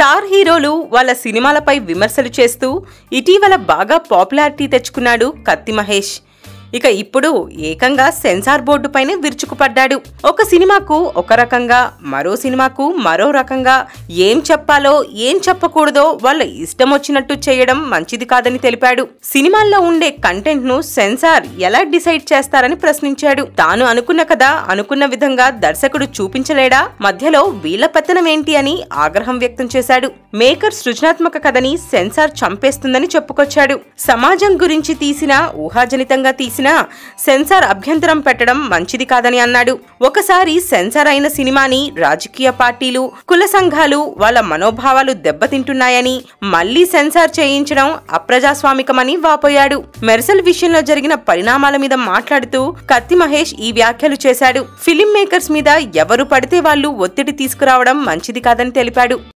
star హీరోలు వాళ్ళ సినిమాలపై విమర్శలు చేస్తూ ఇటీవల బాగా పాపులారిటీ తెచ్చుకున్నాడు కత్తి మహేష్ ఇక ఇప్పుడు ఏకంగా సెన్సార్ బోర్డు పైనే విరుచుకుపడ్డాడు ఒక సినిమాకు ఒక రకంగా మరో సినిమాకు మరో రకంగా ఏం చెప్పాలో ఏం చెప్పకూడదో వాళ్ళ ఇష్టం వచ్చినట్టు చేయడం మంచిది కాదని తెలిపాడు సినిమాల్లో ఉండే కంటెంట్ ను సెన్సార్ ఎలా డిసైడ్ చేస్తారని ప్రశ్నించాడు తాను అనుకున్న కదా అనుకున్న విధంగా దర్శకుడు చూపించలేడా మధ్యలో వీళ్ళ పెత్తనం ఏంటి అని ఆగ్రహం వ్యక్తం చేశాడు మేకర్ సృజనాత్మక కథని సెన్సార్ చంపేస్తుందని చెప్పుకొచ్చాడు సమాజం గురించి తీసిన ఊహాజనితంగా తీసిన సెన్సార్ అభ్యంతరం పెట్టడం మంచిది కాదని అన్నాడు ఒకసారి సెన్సార్ అయిన సినిమాని రాజకీయ పార్టీలు కుల సంఘాలు వాళ్ళ మనోభావాలు దెబ్బతింటున్నాయని మళ్లీ సెన్సార్ చేయించడం అప్రజాస్వామికమని వాపోయాడు మెర్సల్ విషయంలో జరిగిన పరిణామాల మీద మాట్లాడుతూ కత్తి మహేష్ ఈ వ్యాఖ్యలు చేశాడు ఫిలిం మేకర్స్ మీద ఎవరు పడితే వాళ్ళు ఒత్తిడి తీసుకురావడం మంచిది కాదని తెలిపాడు